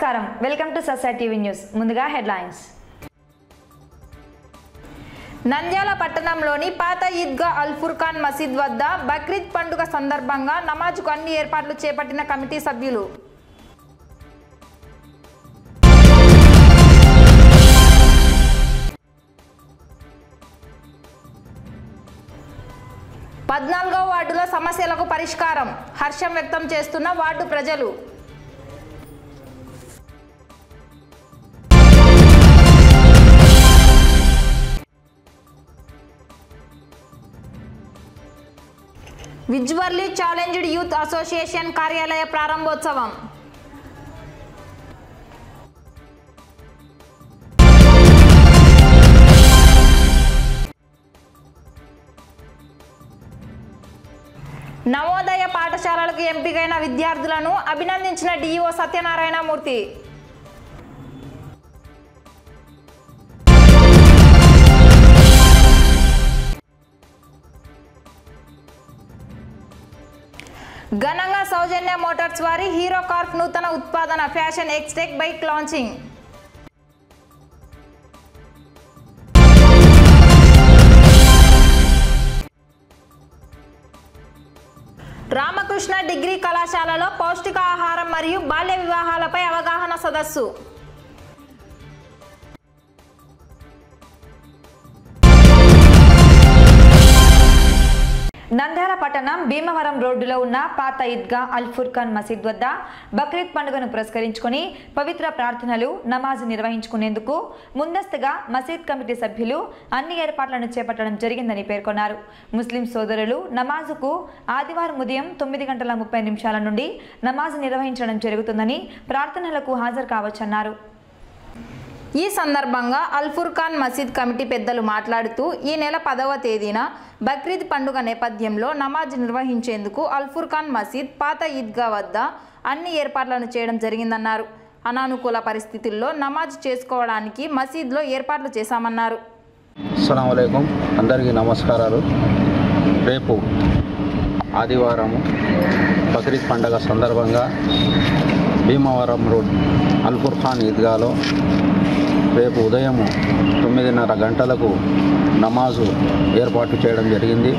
నమస్కారం welcome to Society TV news ముందుగా headlines Nandyal పట్టణంలోని పాత ఈద్గా అల్ ఫుర్ఖాన్ మసీద్ వద్ద బక్రీద్ పండుగ సందర్భంగా నమాజ్కు అన్ని ఏర్పాట్లు చేపట్టిన కమిటీ సభ్యులు పద్నాలుగవ వార్డులో సమస్యలకు పరిష్కారం హర్షం వ్యక్తం చేస్తున్న వార్డు ప్రజలు విజ్వర్లీ ఛాలెంజ్డ్ యూత్ అసోసియేషన్ కార్యాలయ ప్రారంభోత్సవం నవోదయ పాఠశాలలకు ఎంపికైన విద్యార్థులను అభినందించిన డిఈఓ సత్యనారాయణమూర్తి ఘనంగా సౌజన్య మోటార్స్ వారి హీరో కార్ప్ నూతన ఉత్పాదన fashion Xtec bike launching Ramakrishna degree కళాశాలలో పౌష్టికాహారం మరియు బాల్య వివాహాలపై అవగాహన సదస్సు నంద్యాల పట్టణం భీమవరం రోడ్డులో ఉన్న పాత ఈద్గా అల్ ఫుర్ఖాన్ మసీద్ వద్ద బక్రీద్ పండుగను పురస్కరించుకొని పవిత్ర ప్రార్థనలు నమాజ్ నిర్వహించుకునేందుకు ముందస్తుగా మసీద్ కమిటీ సభ్యులు అన్ని ఏర్పాట్లను చేపట్టడం జరిగిందని పేర్కొన్నారు ముస్లిం సోదరులు నమాజుకు ఆదివారం ఉదయం తొమ్మిది గంటల ముప్పై నిమిషాల నుండి నమాజ్ నిర్వహించడం జరుగుతుందని ప్రార్థనలకు హాజరు కావచ్చన్నారు ఈ సందర్భంగా అల్ఫుర్ఖాన్ మసీద్ కమిటీ పెద్దలు మాట్లాడుతూ ఈ నెల పదవ తేదీన బక్రీద్ పండుగ నేపథ్యంలో నమాజ్ నిర్వహించేందుకు అల్ఫుర్ఖాన్ మసీద్ పాత ఈద్గా వద్ద అన్ని ఏర్పాట్లను చేయడం జరిగిందన్నారు అనానుకూల పరిస్థితుల్లో నమాజ్ చేసుకోవడానికి మసీద్లో ఏర్పాట్లు చేశామన్నారు అస్సలం అందరికీ నమస్కారాలు రేపు ఆదివారము బక్రీద్ పండగ సందర్భంగా భీమవరం రోడ్ అల్ఫుర్ ఖాన్ ఈద్గాలో రేపు ఉదయం తొమ్మిదిన్నర గంటలకు నమాజు ఏర్పాటు చేయడం జరిగింది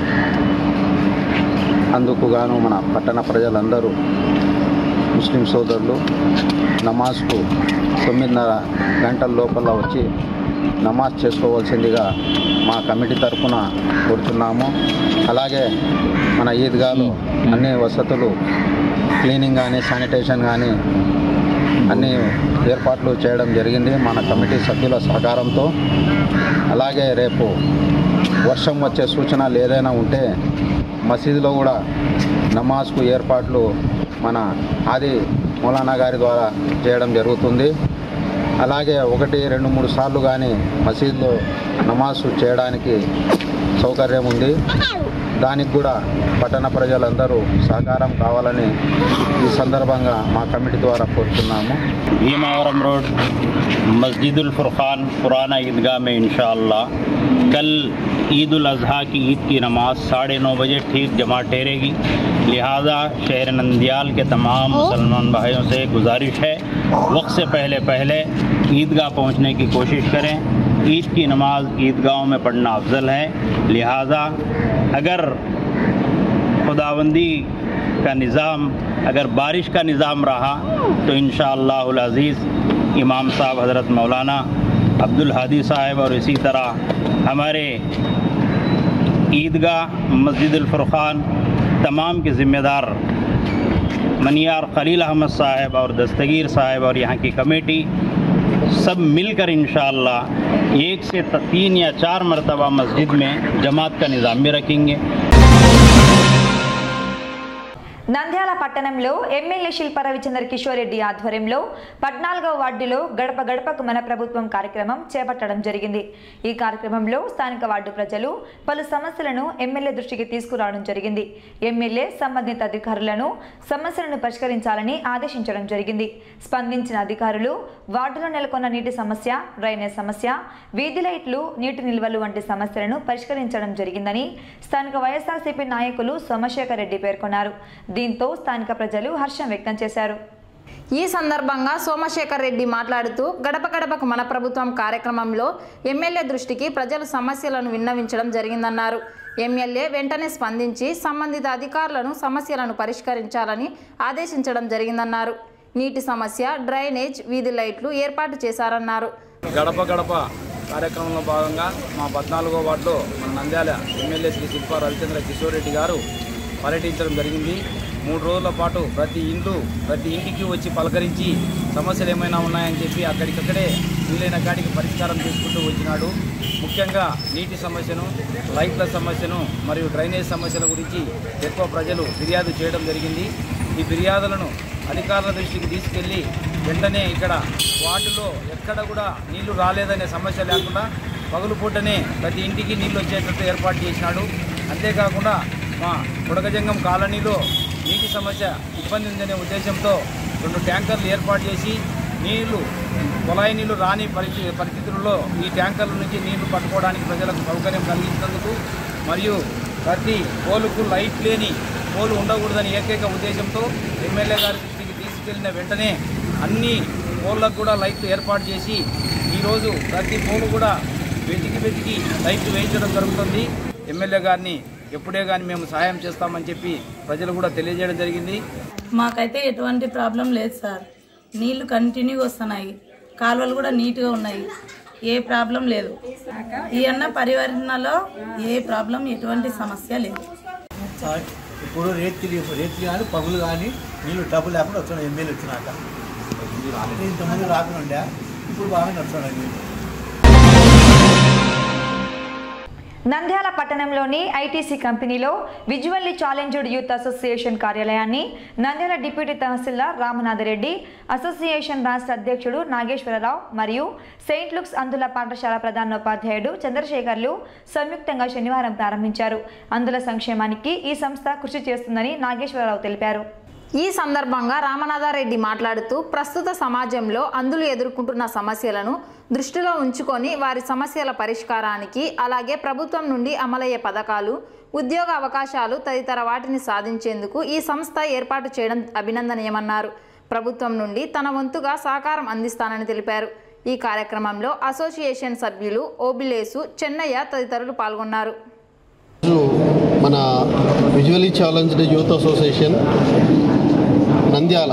అందుకు గాను మన పట్టణ ప్రజలందరూ ముస్లిం సోదరులు నమాజ్కు తొమ్మిదిన్నర గంటల లోపల వచ్చి నమాజ్ చేసుకోవాల్సిందిగా మా కమిటీ తరఫున కోరుతున్నాము అలాగే మన ఈద్గాలో అన్ని వసతులు క్లీనింగ్ కానీ శానిటేషన్ కానీ అన్ని ఏర్పాట్లు చేయడం జరిగింది మన కమిటీ సభ్యుల సహకారంతో అలాగే రేపు వర్షం వచ్చే సూచనలు ఏదైనా ఉంటే మసీదులో కూడా నమాజ్కు ఏర్పాట్లు మన ఆది మౌలానా గారి ద్వారా చేయడం జరుగుతుంది అలాగే ఒకటి రెండు మూడు సార్లు కానీ మసీదులో నమాజ్ చేయడానికి సౌకర్యం ఉంది దానికి కూడా పట్టణ ప్రజలందరూ సహకారం కావాలని ఈ సందర్భంగా మా కమిటీ ద్వారా కోరుతున్నాము भीमावरम रोड मस्जिदुल फुरखान पुराना ईदगाह में इंशाअल्लाह कल ईद उल अजहा की ईद की नमाज साढ़े नौ बजे ठीक जमा ठहरेगी लिहाजा शहर नंदियाल के तमाम मुसलमान भाइयों से गुजारिश है वक्त से पहले पहले ईदगाह पहुंचने की कोशिश करें ईद की नमाज ईदगाहों में पढ़ना अफजल है लिहाजा अगर खुदाबंदी का निज़ाम अगर बारिश का निज़ाम रहा तो इन अज़ीज़ इमाम साहब हज़रत मौलाना अब्दुल हादी साहब और इसी तरह हमारे ईदगाह मस्जिद फ़ुरक़ान तमाम के ज़िम्मेदार मनियार खलील अहमद साहब और दस्तगीर साहब और यहाँ की कमेटी सब मिलकर इन एक से त- तीन या चार मरतबा मस्जिद में जमात का निज़ाम भी रखेंगे నంద్యాల పట్టణంలో ఎమ్మెల్యే శిల్ప రవిచంద్ర కిషోర్ రెడ్డి ఆధ్వర్యంలో పద్నాలుగవ వార్డులో గడప గడపకు మన ప్రభుత్వం కార్యక్రమం చేపట్టడం జరిగింది ఈ కార్యక్రమంలో స్థానిక వార్డు ప్రజలు పలు సమస్యలను ఎమ్మెల్యే దృష్టికి తీసుకురావడం జరిగింది ఎమ్మెల్యే సంబంధిత అధికారులను సమస్యలను పరిష్కరించాలని ఆదేశించడం జరిగింది స్పందించిన అధికారులు వార్డులో నెలకొన్న నీటి సమస్య డ్రైనేజ్ సమస్య వీధి లైట్లు నీటి నిల్వలు వంటి సమస్యలను పరిష్కరించడం జరిగిందని స్థానిక వైఎస్ఆర్సీపీ నాయకులు సోమశేఖర్ రెడ్డి పేర్కొన్నారు దీంతో స్థానిక ప్రజలు హర్షం వ్యక్తం చేశారు ఈ సందర్భంగా సోమశేఖర్ రెడ్డి మాట్లాడుతూ గడప గడపకు మన ప్రభుత్వం కార్యక్రమంలో ఎమ్మెల్యే దృష్టికి ప్రజలు సమస్యలను విన్నవించడం జరిగిందన్నారు ఎమ్మెల్యే వెంటనే స్పందించి సంబంధిత అధికారులను సమస్యలను పరిష్కరించాలని ఆదేశించడం జరిగిందన్నారు నీటి సమస్య డ్రైనేజ్ వీధి లైట్లు ఏర్పాటు చేశారన్నారు గడప గడప కార్యక్రమంలో భాగంగా మా పద్నాలుగో వార్డులో మన నంద్యాల ఎమ్మెల్యే శ్రీ శిల్పా రవిచంద్ర కిషోర్ రెడ్డి గారు పర్యటించడం జరిగింది మూడు రోజుల పాటు ప్రతి ఇంట్లో ప్రతి ఇంటికి వచ్చి పలకరించి సమస్యలు ఏమైనా ఉన్నాయని చెప్పి అక్కడికక్కడే వీలైన కాడికి పరిష్కారం చేసుకుంటూ వచ్చినాడు ముఖ్యంగా నీటి సమస్యను లైట్ల సమస్యను మరియు డ్రైనేజ్ సమస్యల గురించి ఎక్కువ ప్రజలు ఫిర్యాదు చేయడం జరిగింది ఈ ఫిర్యాదులను అధికారుల దృష్టికి తీసుకెళ్లి వెంటనే ఇక్కడ వార్డులో ఎక్కడ కూడా నీళ్లు రాలేదనే సమస్య లేకుండా పగులు పూటనే ప్రతి ఇంటికి నీళ్లు వచ్చేటట్టు ఏర్పాటు చేసినాడు అంతేకాకుండా మా బుడగజంగం కాలనీలో నీటి సమస్య ఇబ్బంది ఉందనే ఉద్దేశంతో రెండు ట్యాంకర్లు ఏర్పాటు చేసి నీళ్లు కుళాయి నీళ్లు రాని పరిస్థితి పరిస్థితుల్లో ఈ ట్యాంకర్ల నుంచి నీళ్లు పట్టుకోవడానికి ప్రజలకు సౌకర్యం కలిగించినందుకు మరియు ప్రతి పోలుకు లైట్ లేని పోలు ఉండకూడదని ఏకైక ఉద్దేశంతో ఎమ్మెల్యే గారి దృష్టికి తీసుకెళ్లిన వెంటనే అన్ని పోల్లకు కూడా లైట్లు ఏర్పాటు చేసి ఈరోజు ప్రతి పోలు కూడా వెతికి వెతికి లైట్లు వేయించడం జరుగుతుంది ఎమ్మెల్యే గారిని ఎప్పుడే కానీ మేము సహాయం చేస్తామని చెప్పి ప్రజలు కూడా తెలియజేయడం జరిగింది మాకైతే ఎటువంటి ప్రాబ్లం లేదు సార్ నీళ్లు కంటిన్యూగా వస్తున్నాయి కాలువలు కూడా నీట్గా ఉన్నాయి ఏ ప్రాబ్లం లేదు ఈ అన్న పరివర్తనలో ఏ ప్రాబ్లం ఎటువంటి సమస్య లేదు ఇప్పుడు రేత్రి రేత్రి కానీ పగులు కానీ నీళ్ళు డబ్బు లేకుండా వస్తున్నాయి ఎమ్మెల్యే వచ్చినాక ఇంతమంది రాకుండా ఉండే ఇప్పుడు బాగా నడుస్తున్నాయి నీళ్ళు నంద్యాల పట్టణంలోని ఐటీసీ కంపెనీలో విజువల్లీ ఛాలెంజ్డ్ యూత్ అసోసియేషన్ కార్యాలయాన్ని నంద్యాల డిప్యూటీ తహసీల్దార్ రామనాథరెడ్డి అసోసియేషన్ రాష్ట్ర అధ్యక్షుడు నాగేశ్వరరావు మరియు సెయింట్ లుక్స్ అందుల పాఠశాల ప్రధానోపాధ్యాయుడు చంద్రశేఖర్లు సంయుక్తంగా శనివారం ప్రారంభించారు అందుల సంక్షేమానికి ఈ సంస్థ కృషి చేస్తుందని నాగేశ్వరరావు తెలిపారు ఈ సందర్భంగా రామనాథారెడ్డి మాట్లాడుతూ ప్రస్తుత సమాజంలో అందులు ఎదుర్కొంటున్న సమస్యలను దృష్టిలో ఉంచుకొని వారి సమస్యల పరిష్కారానికి అలాగే ప్రభుత్వం నుండి అమలయ్యే పథకాలు ఉద్యోగ అవకాశాలు తదితర వాటిని సాధించేందుకు ఈ సంస్థ ఏర్పాటు చేయడం అభినందనీయమన్నారు ప్రభుత్వం నుండి తన వంతుగా సహకారం అందిస్తానని తెలిపారు ఈ కార్యక్రమంలో అసోసియేషన్ సభ్యులు ఓబిలేసు చెన్నయ్య తదితరులు పాల్గొన్నారు ఈరోజు మన visually challenged youth association Nandyal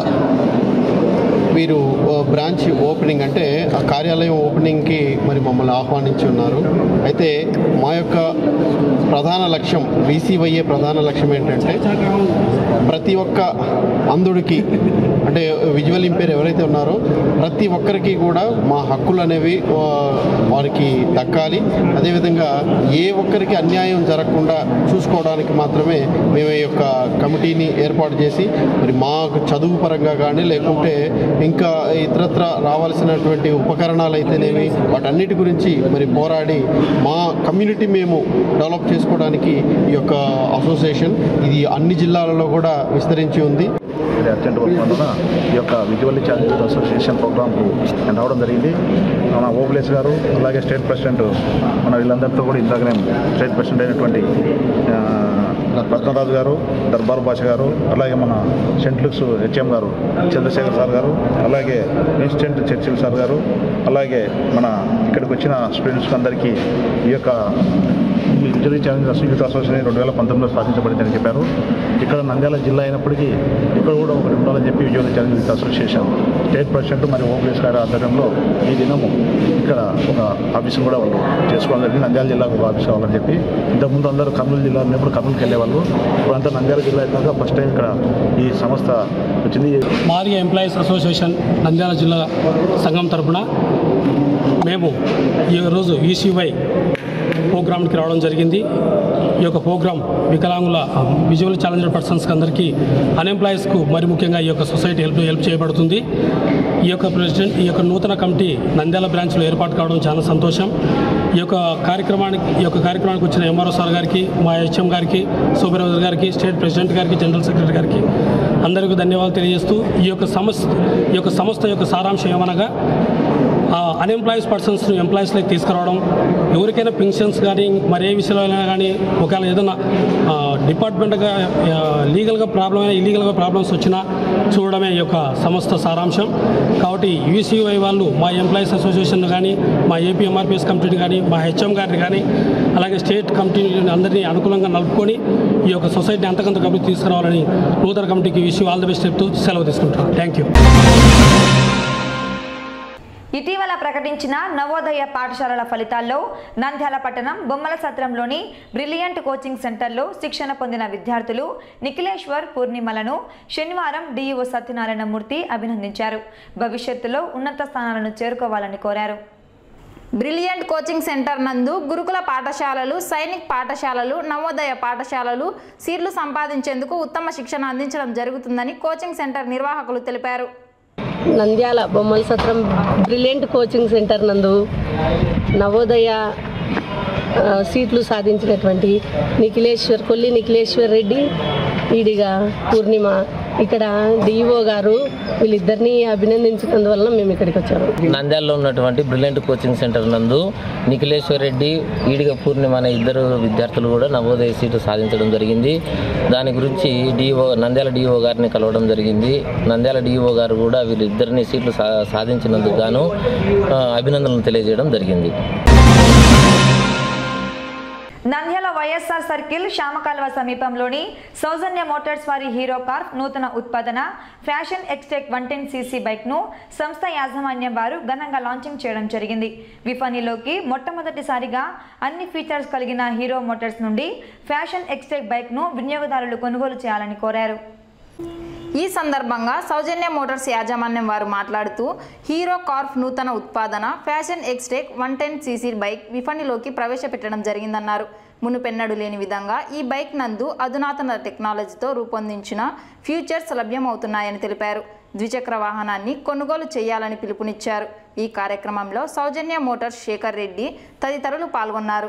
వీరు ఓ బ్రాంచ్ ఓపెనింగ్ అంటే ఆ కార్యాలయం ఓపెనింగ్కి మరి మమ్మల్ని ఆహ్వానించి ఉన్నారు అయితే మా యొక్క ప్రధాన లక్ష్యం వీసీవైఏ ప్రధాన లక్ష్యం ఏంటంటే ప్రతి ఒక్క అంధుడికి అంటే విజువల్ ఇంపేర్ ఎవరైతే ఉన్నారో ప్రతి ఒక్కరికి కూడా మా హక్కులు అనేవి ఆ, వారికి దక్కాలి అదేవిధంగా ఏ ఒక్కరికి అన్యాయం జరగకుండా చూసుకోవడానికి మాత్రమే మేము ఈ యొక్క కమిటీని ఏర్పాటు చేసి మరి మాకు చదువు పరంగా కానీ లేకుంటే ఇంకా ఇతరత్ర రావాల్సినటువంటి ఉపకరణాలు అయితేనేవి వాటన్నిటి గురించి మరి పోరాడి మా కమ్యూనిటీ మేము డెవలప్ చేసుకోవడానికి ఈ యొక్క అసోసియేషన్ ఇది అన్ని జిల్లాలలో కూడా విస్తరించి ఉంది ఇది అర్జెంట్ వర్క్ వలన ఈ యొక్క విజువల్ ఛాలెంజ్ అసోసియేషన్ ప్రోగ్రామ్కు నేను రావడం జరిగింది మన ఓబులేస్ గారు అలాగే స్టేట్ ప్రెసిడెంట్ మన వీళ్ళందరితో కూడా ఇందాకనే స్టేట్ ప్రెసిడెంట్ అయినటువంటి ఆ, రత్నరాజు గారు దర్బార్ భాష గారు అలాగే మన సెంట్ లుక్స్ హెచ్ఎం గారు చంద్రశేఖర్ సార్ గారు అలాగే ఇన్స్టెంట్ చర్చిల్ సార్ గారు అలాగే మన ఇక్కడికి వచ్చిన స్టూడెంట్స్ అందరికీ ఈ యొక్క విజువల్ ఛాలెంజ్ యూత్ అసోసియేషన్ రెండు వేల పంతొమ్మిదిలో స్థాపించబడిందని చెప్పారు ఇక్కడ నంద్యాల జిల్లా అయినప్పటికీ ఇక్కడ కూడా ఒకటి ఉండాలని చెప్పి visual challenge youth association state president మరియు ఓపీఎస్ గారి ఆధ్వర్యంలో ఈ దినము ఇక్కడ ఒక ఆఫీసు కూడా వాళ్ళు చేసుకోవడం జరిగింది నంద్యాల జిల్లాకు ఒక ఆఫీస్ కావాలని చెప్పి ఇంతకుముందు అందరూ కర్నూలు జిల్లా ఉన్నప్పుడు కర్నూలుకి వెళ్ళేవాళ్ళు ఇప్పుడంతా నంద్యాల జిల్లా అయినాక ఫస్ట్ టైం ఇక్కడ ఈ సంస్థ వచ్చింది మారియా ఎంప్లాయీస్ అసోసియేషన్ నంద్యాల జిల్లా సంఘం తరపున మేము ఈరోజు ఈసీవై ప్రోగ్రామ్కి రావడం జరిగింది ఈ యొక్క ప్రోగ్రామ్ వికలాంగుల విజువల్ ఛాలెంజర్ పర్సన్స్కి అందరికీ అన్ఎంప్లాయీస్కు మరి ముఖ్యంగా ఈ యొక్క సొసైటీ హెల్ప్ హెల్ప్ చేయబడుతుంది ఈ యొక్క ప్రెసిడెంట్ ఈ యొక్క నూతన కమిటీ నంద్యాల బ్రాంచ్లో ఏర్పాటు కావడం చాలా సంతోషం ఈ యొక్క కార్యక్రమానికి ఈ యొక్క కార్యక్రమానికి వచ్చిన ఎంఆర్ఓ సార్ గారికి మా హెచ్ఎం గారికి సూపర్వైజర్ గారికి స్టేట్ ప్రెసిడెంట్ గారికి జనరల్ సెక్రటరీ గారికి అందరికీ ధన్యవాదాలు తెలియజేస్తూ ఈ యొక్క సంస్థ ఈ యొక్క సంస్థ యొక్క సారాంశం ఏమనగా అన్ఎంప్లాయీస్ పర్సన్స్ని ఎంప్లాయీస్లోకి తీసుకురావడం ఎవరికైనా పెన్షన్స్ కానీ మరి ఏ విషయంలో కానీ ఒకవేళ ఏదైనా డిపార్ట్మెంట్గా లీగల్గా ప్రాబ్లం అయినా ఇల్లీగల్గా ప్రాబ్లమ్స్ వచ్చినా చూడడమే ఈ యొక్క సంస్థ సారాంశం కాబట్టి యూసీవై వాళ్ళు మా ఎంప్లాయీస్ అసోసియేషన్ కానీ మా ఏపీ ఎంఆర్పిఎస్ కమిటీని కానీ మా హెచ్ఎం గారిని కానీ అలాగే స్టేట్ కమిటీని అందరినీ అనుకూలంగా నలుపుకొని ఈ యొక్క సొసైటీని అంతకంత అభివృద్ధి తీసుకురావాలని నూతన కమిటీకి విషయం ఆల్ ది బెస్ట్ చెప్తూ సెలవు తీసుకుంటున్నాను థ్యాంక్ యూ ఇటీవల ప్రకటించిన నవోదయ పాఠశాలల ఫలితాల్లో నంద్యాల పట్టణం బొమ్మల సత్రంలోని బ్రిలియంట్ కోచింగ్ సెంటర్లో శిక్షణ పొందిన విద్యార్థులు నిఖిలేశ్వర్ పూర్ణిమలను శనివారం డీఈఓ సత్యనారాయణ మూర్తి అభినందించారు భవిష్యత్తులో ఉన్నత స్థానాలను చేరుకోవాలని కోరారు బ్రిలియంట్ కోచింగ్ సెంటర్ నందు గురుకుల పాఠశాలలు సైనిక్ పాఠశాలలు నవోదయ పాఠశాలలు సీట్లు సంపాదించేందుకు ఉత్తమ శిక్షణ అందించడం జరుగుతుందని కోచింగ్ సెంటర్ నిర్వాహకులు తెలిపారు నంద్యాల బొమ్మల సత్రం బ్రిలియంట్ కోచింగ్ సెంటర్ నందు నవోదయ ఆ, సీట్లు సాధించినటువంటి నిఖిలేశ్వర్ కొల్లి నిఖిలేశ్వర్ రెడ్డి ఈడిగా పూర్ణిమ ఇక్కడ డిఈఓ గారు వీళ్ళిద్దరినీ అభినందించినందువలన మేము ఇక్కడికి వచ్చాము నంద్యాలలో ఉన్నటువంటి బ్రిలియంట్ కోచింగ్ సెంటర్ నందు నిఖిలేశ్వర్ రెడ్డి ఈడిగ పూర్ణిమ అనే ఇద్దరు విద్యార్థులు కూడా నవోదయ సీటు సాధించడం జరిగింది దాని గురించి డిఓ నంద్యాల డిఓ గారిని కలవడం జరిగింది నంద్యాల డిఓ గారు కూడా వీళ్ళిద్దరిని సీట్లు సా సాధించినందుకు గాను ఆ, అభినందనలు తెలియజేయడం జరిగింది నంద్యాల వైఎస్ఆర్ సర్కిల్ శ్యామకాల్వ సమీపంలోని సౌజన్య మోటార్స్ వారి హీరో కార్ నూతన ఉత్పాదన fashion Xtec one ten CC బైక్ను సంస్థ యాజమాన్యం వారు ఘనంగా లాంచింగ్ చేయడం జరిగింది విఫనీలోకి మొట్టమొదటిసారిగా అన్ని ఫీచర్స్ కలిగిన హీరో మోటార్స్ నుండి ఫ్యాషన్ ఎక్స్టెక్ బైక్ను వినియోగదారులు కొనుగోలు చేయాలని కోరారు ఈ సందర్భంగా సౌజన్య మోటార్స్ యాజమాన్యం వారు మాట్లాడుతూ హీరో కార్ఫ్ నూతన ఉత్పాదన fashion Xtec one ten CC bike విఫణిలోకి ప్రవేశపెట్టడం జరిగిందన్నారు మునుపెన్నడు లేని విధంగా ఈ బైక్ నందు అధునాతన టెక్నాలజీతో రూపొందించిన ఫ్యూచర్స్ లభ్యమవుతున్నాయని తెలిపారు ద్విచక్ర వాహనాన్ని కొనుగోలు చేయాలని పిలుపునిచ్చారు ఈ కార్యక్రమంలో సౌజన్య మోటార్స్ శేఖర్ రెడ్డి తదితరులు పాల్గొన్నారు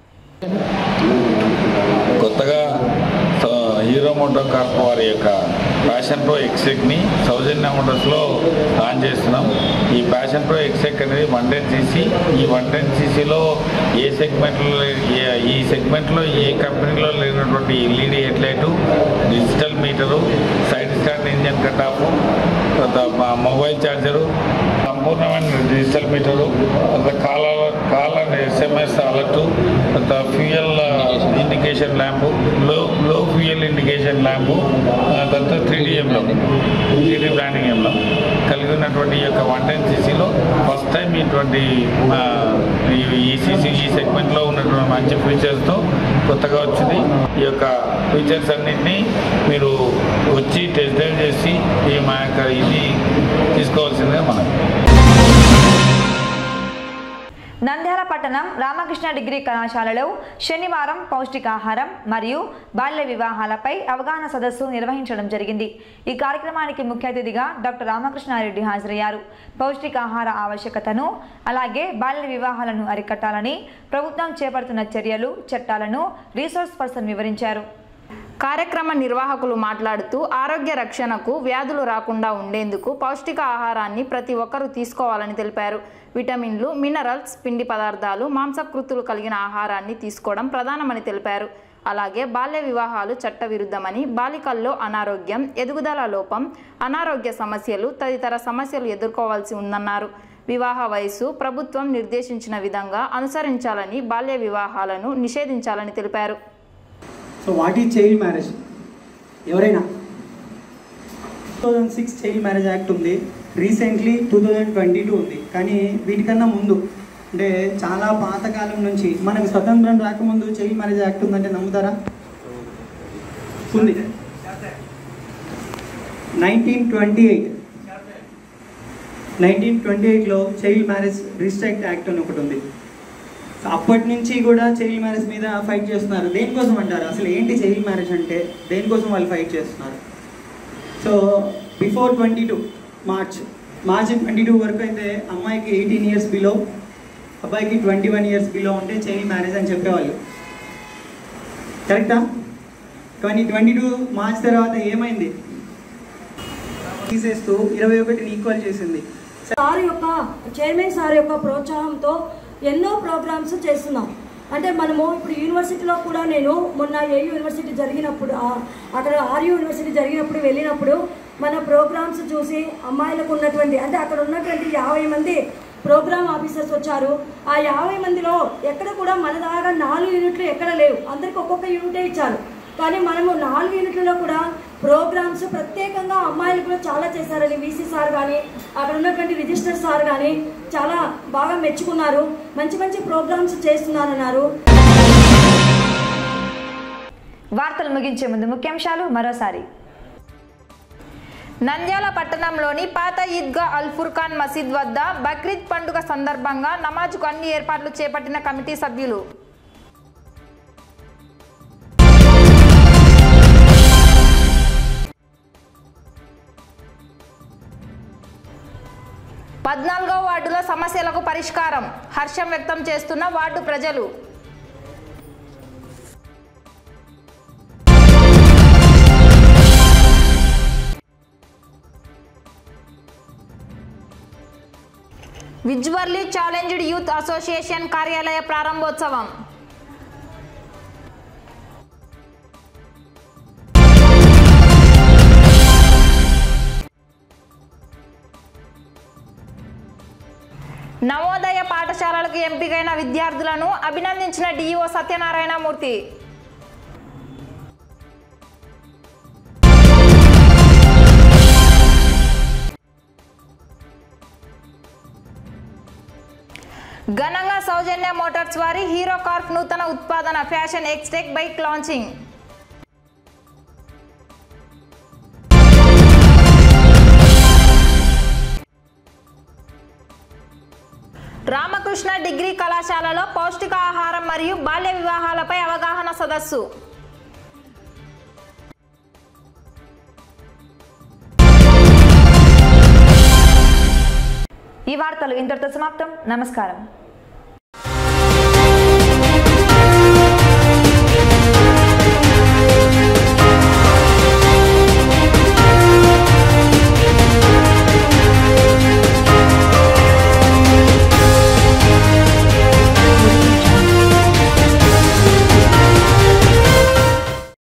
కొత్తగా స- హీరో మోటార్ కార్ప్ వారి యొక్క ప్యాషన్ ప్రో ఎక్సెక్ని సౌజన్య మోటార్స్లో లాంచ్ చేస్తున్నాం ఈ ప్యాషన్ ప్రో ఎక్సెక్ అనేది వన్ టెన్ సీసీ ఈ వన్ టెన్ సీసీలో ఏ సెగ్మెంట్లో ఏ- ఈ సెగ్మెంట్లో ఏ కంపెనీలో లేనటువంటి LED headlight digital meter side stand engine cut off తర్వాత మా మొబైల్ ఛార్జరు సంపూర్ణమైన డిజిటల్ మీటరు తర్వాత కాల కాల ఎస్ఎంఎస్ అలర్ట్ తర్వాత fuel indication lamp low low fuel indication lamp తర్వాత త్రీ డిఎంలో త్రీ డి ప్లానింగ్ ఎంలో కలిగి ఉన్నటువంటి ఈ యొక్క వన్ టెన్ సీసీలో ఫస్ట్ టైం ఇటువంటి ఆ, ఈ- ఈ సీసీ ఈ సెగ్మెంట్లో ఉన్నటువంటి మంచి ఫీచర్స్తో కొత్తగా వచ్చింది ఈ యొక్క ఫీచర్స్ అన్నింటినీ మీరు వచ్చి టెస్ట్ డ్రైవ్ చేసి ఈ మా యొక్క ఇది తీసుకోవాల్సిందిగా మనం నంద్యాల పట్టణం రామకృష్ణ డిగ్రీ కళాశాలలో శనివారం పౌష్టికాహారం మరియు బాల్య వివాహాలపై అవగాహన సదస్సు నిర్వహించడం జరిగింది ఈ కార్యక్రమానికి ముఖ్య అతిథిగా డాక్టర్ రామకృష్ణారెడ్డి హాజరయ్యారు పౌష్టికాహార ఆవశ్యకతను అలాగే బాల్య వివాహాలను అరికట్టాలని ప్రభుత్వం చేపడుతున్న చర్యలు చట్టాలను రీసోర్స్ పర్సన్ వివరించారు కార్యక్రమ నిర్వాహకులు మాట్లాడుతూ ఆరోగ్య రక్షణకు వ్యాధులు రాకుండా ఉండేందుకు పౌష్టిక ఆహారాన్ని ప్రతి ఒక్కరూ తీసుకోవాలని తెలిపారు విటమిన్లు మినరల్స్ పిండి పదార్థాలు మాంసకృతులు కలిగిన ఆహారాన్ని తీసుకోవడం ప్రధానమని తెలిపారు అలాగే బాల్య వివాహాలు చట్టవిరుద్ధమని బాలికల్లో అనారోగ్యం ఎదుగుదల లోపం అనారోగ్య సమస్యలు తదితర సమస్యలు ఎదుర్కోవాల్సి ఉందన్నారు వివాహ వయసు ప్రభుత్వం నిర్దేశించిన విధంగా అనుసరించాలని బాల్య వివాహాలను నిషేధించాలని తెలిపారు so what is child marriage ఎవరైనా two thousand six child marriage act ఉంది రీసెంట్లీ టూ థౌజండ్ ట్వంటీ టూ ఉంది కానీ వీటికన్నా ముందు అంటే చాలా పాతకాలం నుంచి మనకు స్వతంత్రం రాకముందు చైల్డ్ మ్యారేజ్ యాక్ట్ ఉందంటే నమ్ముతారా ఉంది nineteen twenty eight nineteen twenty ఎయిట్లో చైల్డ్ మ్యారేజ్ రిస్ట్రిక్ట్ యాక్ట్ అని ఒకటి ఉంది సో అప్పటి నుంచి కూడా చైల్డ్ మ్యారేజ్ మీద ఫైట్ చేస్తున్నారు దేనికోసం అంటారు అసలు ఏంటి చైల్డ్ మ్యారేజ్ అంటే దేనికోసం వాళ్ళు ఫైట్ చేస్తున్నారు so before twenty two March March twenty two వరకు అయితే అమ్మాయికి ఎయిటీన్ ఇయర్స్ బిలో అబ్బాయికి ట్వంటీ వన్ ఇయర్స్ బిలో ఉంటే చైల్డ్ మ్యారేజ్ అని చెప్పేవాళ్ళు కరెక్టా కానీ ట్వంటీ టూ మార్చ్ తర్వాత ఏమైంది తీసేస్తూ ఇరవై ఒకటిని ఈక్వల్ చేసింది సార్ యొక్క చైర్మన్ సార్ యొక్క ప్రోత్సాహంతో ఎన్నో ప్రోగ్రామ్స్ చేస్తున్నాం అంటే మనము ఇప్పుడు యూనివర్సిటీలో కూడా నేను మొన్న ఏ యూనివర్సిటీ జరిగినప్పుడు ఆ- అక్కడ ఆర్ యూనివర్సిటీ జరిగినప్పుడు వెళ్ళినప్పుడు మన ప్రోగ్రామ్స్ చూసి అమ్మాయిలకు ఉన్నటువంటి అంటే అక్కడ ఉన్నటువంటి యాభై మంది ప్రోగ్రామ్ ఆఫీసర్స్ వచ్చారు ఆ యాభై మందిలో ఎక్కడ కూడా మన దాకా నాలుగు యూనిట్లు ఎక్కడ లేవు అందరికి ఒక్కొక్క యూనిటే ఇచ్చారు కానీ మనము నాలుగు యూనిట్లలో కూడా ప్రోగ్రామ్స్ ప్రత్యేకంగా అమ్మాయిలు కూడా చాలా చేశారని వీసీ సార్ కానీ అక్కడ ఉన్నటువంటి రిజిస్టర్ సార్ కానీ చాలా బాగా మెచ్చుకున్నారు మంచి మంచి ప్రోగ్రామ్స్ చేస్తున్నారన్నారు వార్తలు ముగించే ముందు ముఖ్యాంశాలు మరోసారి నంద్యాల పట్టణంలోని పాత ఈద్గా అల్ ఫుర్ఖాన్ మసీద్ వద్ద బక్రీద్ పండుగ సందర్భంగా నమాజ్కు అన్ని ఏర్పాట్లు చేపట్టిన కమిటీ సభ్యులు పద్నాలుగో వార్డులో సమస్యలకు పరిష్కారం హర్షం వ్యక్తం చేస్తున్న వార్డు ప్రజలు విజ్వర్లీ ఛాలెంజ్డ్ యూత్ అసోసియేషన్ కార్యాలయ ప్రారంభోత్సవం నవోదయ పాఠశాలలకు ఎంపికైన విద్యార్థులను అభినందించిన డిఈఓ సత్యనారాయణమూర్తి ఘనంగా సౌజన్య మోటార్స్ వారి హీరో కార్ప్ నూతన ఉత్పాదన fashion Xtec bike launching Ramakrishna degree కళాశాలలో పౌష్టికాహారం మరియు బాల్య వివాహాలపై అవగాహన సదస్సు ఈ వార్తలు ఇంతటితో సమాప్తం నమస్కారం